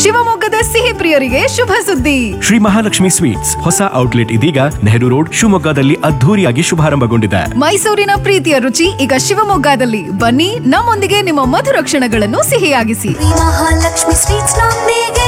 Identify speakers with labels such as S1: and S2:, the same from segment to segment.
S1: ಶಿವಮೊಗ್ಗದ ಸಿಹಿ ಪ್ರಿಯರಿಗೆ ಶುಭ ಸುದ್ದಿ
S2: ಶ್ರೀ ಮಹಾಲಕ್ಷ್ಮಿ ಸ್ವೀಟ್ಸ್ ಹೊಸ ಔಟ್ಲೆಟ್ ಇದೀಗ ನೆಹರು ರೋಡ್ ಶಿವಮೊಗ್ಗದಲ್ಲಿ ಅದ್ಧೂರಿಯಾಗಿ ಶುಭಾರಂಭಗೊಂಡಿದೆ
S1: ಮೈಸೂರಿನ ಪ್ರೀತಿಯ ರುಚಿ ಈಗ ಶಿವಮೊಗ್ಗದಲ್ಲಿ ಬನ್ನಿ ನಮ್ಮೊಂದಿಗೆ ನಿಮ್ಮ ಮಧುರ ಕ್ಷಣಗಳನ್ನು ಸಿಹಿಯಾಗಿಸಿ
S3: ಶ್ರೀ ಮಹಾಲಕ್ಷ್ಮಿ ಸ್ವೀಟ್ಸ್ ನೊಂದಿಗೆ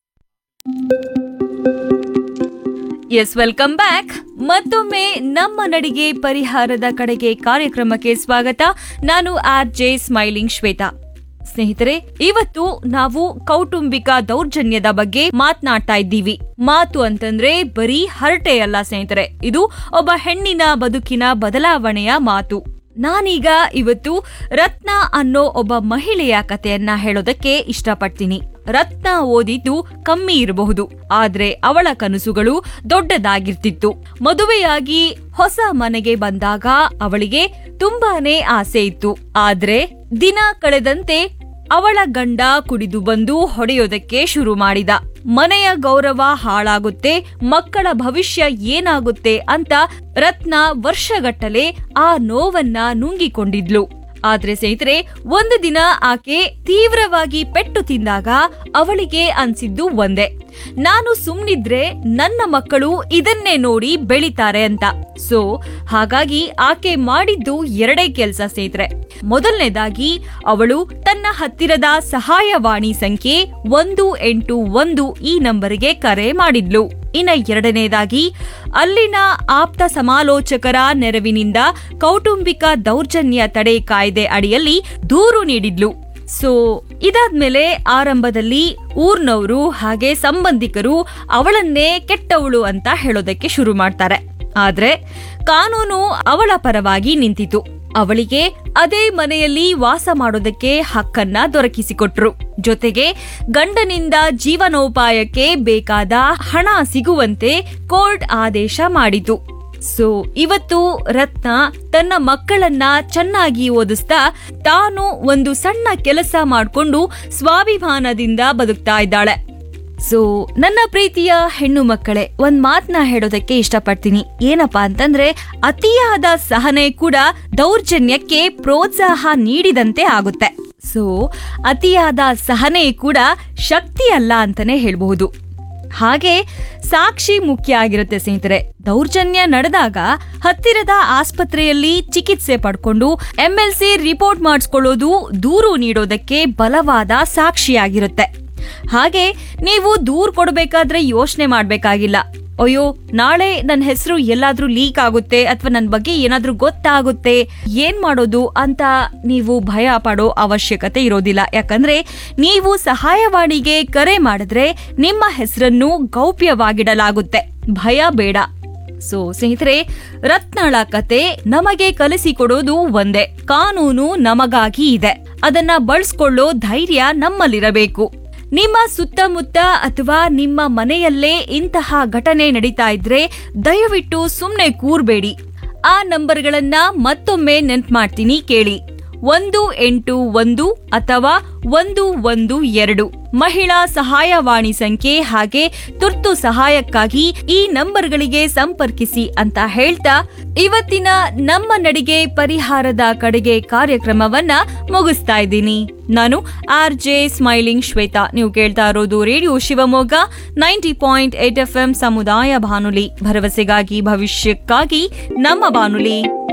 S4: ಎಸ್ ವೆಲ್ಕಮ್ ಬ್ಯಾಕ್ ಮತ್ತೊಮ್ಮೆ ನಮ್ಮ ನಡಿಗೆ ಪರಿಹಾರದ ಕಡೆಗೆ ಕಾರ್ಯಕ್ರಮಕ್ಕೆ ಸ್ವಾಗತ ನಾನು ಆರ್ ಜೆ ಸ್ಮೈಲಿಂಗ್ ಶ್ವೇತಾ ಸ್ನೇಹಿತರೆ ಇವತ್ತು ನಾವು ಕೌಟುಂಬಿಕ ದೌರ್ಜನ್ಯದ ಬಗ್ಗೆ ಮಾತನಾಡ್ತಾ ಇದ್ದೀವಿ ಮಾತು ಅಂತಂದ್ರೆ ಬರೀ ಹರಟೆ ಅಲ್ಲ ಸ್ನೇಹಿತರೆ ಇದು ಒಬ್ಬ ಹೆಣ್ಣಿನ ಬದುಕಿನ ಬದಲಾವಣೆಯ ಮಾತು ನಾನೀಗ ಇವತ್ತು ರತ್ನ ಅನ್ನೋ ಒಬ್ಬ ಮಹಿಳೆಯ ಕಥೆಯನ್ನ ಹೇಳೋದಕ್ಕೆ ಇಷ್ಟಪಡ್ತೀನಿ ರತ್ನ ಓದಿದ್ದು ಕಮ್ಮಿ ಇರಬಹುದು ಆದ್ರೆ ಅವಳ ಕನಸುಗಳು ದೊಡ್ಡದಾಗಿರ್ತಿತ್ತು ಮದುವೆಯಾಗಿ ಹೊಸ ಮನೆಗೆ ಬಂದಾಗ ಅವಳಿಗೆ ತುಂಬಾನೇ ಆಸೆ ಇತ್ತು ಆದ್ರೆ ದಿನ ಕಳೆದಂತೆ ಅವಳ ಗಂಡ ಕುಡಿದು ಬಂದು ಹೊಡೆಯೋದಕ್ಕೆ ಶುರು ಮಾಡಿದ ಮನೆಯ ಗೌರವ ಹಾಳಾಗುತ್ತೆ ಮಕ್ಕಳ ಭವಿಷ್ಯ ಏನಾಗುತ್ತೆ ಅಂತ ರತ್ನ ವರ್ಷಗಟ್ಟಲೆ ಆ ನೋವನ್ನ ನುಂಗಿಕೊಂಡಿದ್ಲು ಆದ್ರೆ ಸ್ನೇಹಿತರೆ ಒಂದು ದಿನ ಆಕೆ ತೀವ್ರವಾಗಿ ಪೆಟ್ಟು ತಿಂದಾಗ ಅವಳಿಗೆ ಅನ್ಸಿದ್ದು ಒಂದೇ ನಾನು ಸುಮ್ನಿದ್ರೆ ನನ್ನ ಮಕ್ಕಳು ಇದನ್ನೇ ನೋಡಿ ಬೆಳಿತಾರೆ ಅಂತ ಸೊ ಹಾಗಾಗಿ ಆಕೆ ಮಾಡಿದ್ದು ಎರಡೇ ಕೆಲಸ ಸ್ನೇಹಿತರೆ ಮೊದಲನೇದಾಗಿ ಅವಳು ತನ್ನ ಹತ್ತಿರದ ಸಹಾಯವಾಣಿ ಸಂಖ್ಯೆ ಒಂದು ಎಂಟು ಒಂದು ಈ ನಂಬರಿಗೆ ಕರೆ ಮಾಡಿದ್ಲು ಇನ್ನ ಎರಡನೇದಾಗಿ ಅಲ್ಲಿನ ಆಪ್ತ ಸಮಾಲೋಚಕರ ನೆರವಿನಿಂದ ಕೌಟುಂಬಿಕ ದೌರ್ಜನ್ಯ ತಡೆ ಕಾಯ್ದೆ ಅಡಿಯಲ್ಲಿ ದೂರು ನೀಡಿದ್ಲು ಸೊ ಇದಾದ್ಮೇಲೆ ಆರಂಭದಲ್ಲಿ ಊರ್ನವರು ಹಾಗೆ ಸಂಬಂಧಿಕರು ಅವಳನ್ನೇ ಕೆಟ್ಟವಳು ಅಂತ ಹೇಳೋದಕ್ಕೆ ಶುರು ಮಾಡ್ತಾರೆ ಆದ್ರೆ ಕಾನೂನು ಅವಳ ಪರವಾಗಿ ನಿಂತಿತು ಅವಳಿಗೆ ಅದೇ ಮನೆಯಲ್ಲಿ ವಾಸ ಮಾಡೋದಕ್ಕೆ ಹಕ್ಕನ್ನ ದೊರಕಿಸಿಕೊಟ್ರು ಜೊತೆಗೆ ಗಂಡನಿಂದ ಜೀವನೋಪಾಯಕ್ಕೆ ಬೇಕಾದ ಹಣ ಸಿಗುವಂತೆ ಕೋರ್ಟ್ ಆದೇಶ ಮಾಡಿತು ಸೊ ಇವತ್ತು ರತ್ನ ತನ್ನ ಮಕ್ಕಳನ್ನ ಚೆನ್ನಾಗಿ ಓದಿಸ್ತಾ ತಾನು ಒಂದು ಸಣ್ಣ ಕೆಲಸ ಮಾಡ್ಕೊಂಡು ಸ್ವಾಭಿಮಾನದಿಂದ ಬದುಕ್ತಾ ಇದ್ದಾಳೆ ಸೊ ನನ್ನ ಪ್ರೀತಿಯ ಹೆಣ್ಣು ಮಕ್ಕಳೇ ಒಂದ್ ಮಾತನ್ನ ಹೇಳೋದಕ್ಕೆ ಇಷ್ಟಪಡ್ತೀನಿ ಏನಪ್ಪಾ ಅಂತಂದ್ರೆ ಅತಿಯಾದ ಸಹನೆ ಕೂಡ ದೌರ್ಜನ್ಯಕ್ಕೆ ಪ್ರೋತ್ಸಾಹ ನೀಡಿದಂತೆ ಆಗುತ್ತೆ ಸೊ ಅತಿಯಾದ ಸಹನೆ ಕೂಡ ಶಕ್ತಿ ಅಲ್ಲ ಅಂತಾನೆ ಹೇಳ್ಬಹುದು ಹಾಗೆ ಸಾಕ್ಷಿ ಮುಖ್ಯ ಆಗಿರುತ್ತೆ ಸ್ನೇಹಿತರೆ ದೌರ್ಜನ್ಯ ನಡೆದಾಗ ಹತ್ತಿರದ ಆಸ್ಪತ್ರೆಯಲ್ಲಿ ಚಿಕಿತ್ಸೆ ಪಡ್ಕೊಂಡು ಎಂಎಲ್ಸಿ ರಿಪೋರ್ಟ್ ಮಾಡಿಸ್ಕೊಳ್ಳೋದು ದೂರು ನೀಡೋದಕ್ಕೆ ಬಲವಾದ ಸಾಕ್ಷಿಯಾಗಿರುತ್ತೆ ಹಾಗೆ ನೀವು ದೂರ್ ಕೊಡಬೇಕಾದ್ರೆ ಯೋಚನೆ ಮಾಡ್ಬೇಕಾಗಿಲ್ಲ ಅಯ್ಯೋ ನಾಳೆ ನನ್ನ ಹೆಸರು ಎಲ್ಲಾದ್ರೂ ಲೀಕ್ ಆಗುತ್ತೆ ಅಥವಾ ನನ್ನ ಬಗ್ಗೆ ಏನಾದ್ರೂ ಗೊತ್ತಾಗುತ್ತೆ ಏನ್ ಮಾಡೋದು ಅಂತ ನೀವು ಭಯ ಪಡೋ ಅವಶ್ಯಕತೆ ಇರೋದಿಲ್ಲ ಯಾಕಂದ್ರೆ ನೀವು ಸಹಾಯವಾಣಿಗೆ ಕರೆ ಮಾಡಿದ್ರೆ ನಿಮ್ಮ ಹೆಸರನ್ನು ಗೌಪ್ಯವಾಗಿಡಲಾಗುತ್ತೆ ಭಯ ಬೇಡ ಸೊ ಸ್ನೇಹಿತರೆ ರತ್ನಳ ಕತೆ ನಮಗೆ ಕಲಿಸಿಕೊಡೋದು ಒಂದೇ ಕಾನೂನು ನಮಗಾಗಿ ಇದೆ ಅದನ್ನ ಬಳಸ್ಕೊಳ್ಳೋ ಧೈರ್ಯ ನಮ್ಮಲ್ಲಿರಬೇಕು ನಿಮ್ಮ ಸುತ್ತಮುತ್ತ ಅಥವಾ ನಿಮ್ಮ ಮನೆಯಲ್ಲೇ ಇಂತಹ ಘಟನೆ ನಡೀತಾ ಇದ್ರೆ ದಯವಿಟ್ಟು ಸುಮ್ನೆ ಕೂರ್ಬೇಡಿ ಆ ನಂಬರ್ಗಳನ್ನ ಮತ್ತೊಮ್ಮೆ ನೆನ್ಪ್ ಮಾಡ್ತೀನಿ ಕೇಳಿ ಒಂದು ಎಂಟು ಒಂದು ಅಥವಾ ಒಂದು ಒಂದು ಎರಡು ಮಹಿಳಾ ಸಹಾಯವಾಣಿ ಸಂಖ್ಯೆ ಹಾಗೆ ತುರ್ತು ಸಹಾಯಕ್ಕಾಗಿ ಈ ನಂಬರ್ಗಳಿಗೆ ಸಂಪರ್ಕಿಸಿ ಅಂತ ಹೇಳ್ತಾ ಇವತ್ತಿನ ನಮ್ಮ ನಡಿಗೆ ಪರಿಹಾರದ ಕಡೆಗೆ ಕಾರ್ಯಕ್ರಮವನ್ನ ಮುಗಿಸ್ತಾ ಇದ್ದೀನಿ ನಾನು ಆರ್ ಜೆ ಸ್ಮೈಲಿಂಗ್ ಶ್ವೇತಾ ನೀವು ಕೇಳ್ತಾ ಇರೋದು radio Shivamogga ninety point eight F M ಸಮುದಾಯ ಬಾನುಲಿ ಭರವಸೆಗಾಗಿ ಭವಿಷ್ಯಕ್ಕಾಗಿ ನಮ್ಮ ಬಾನುಲಿ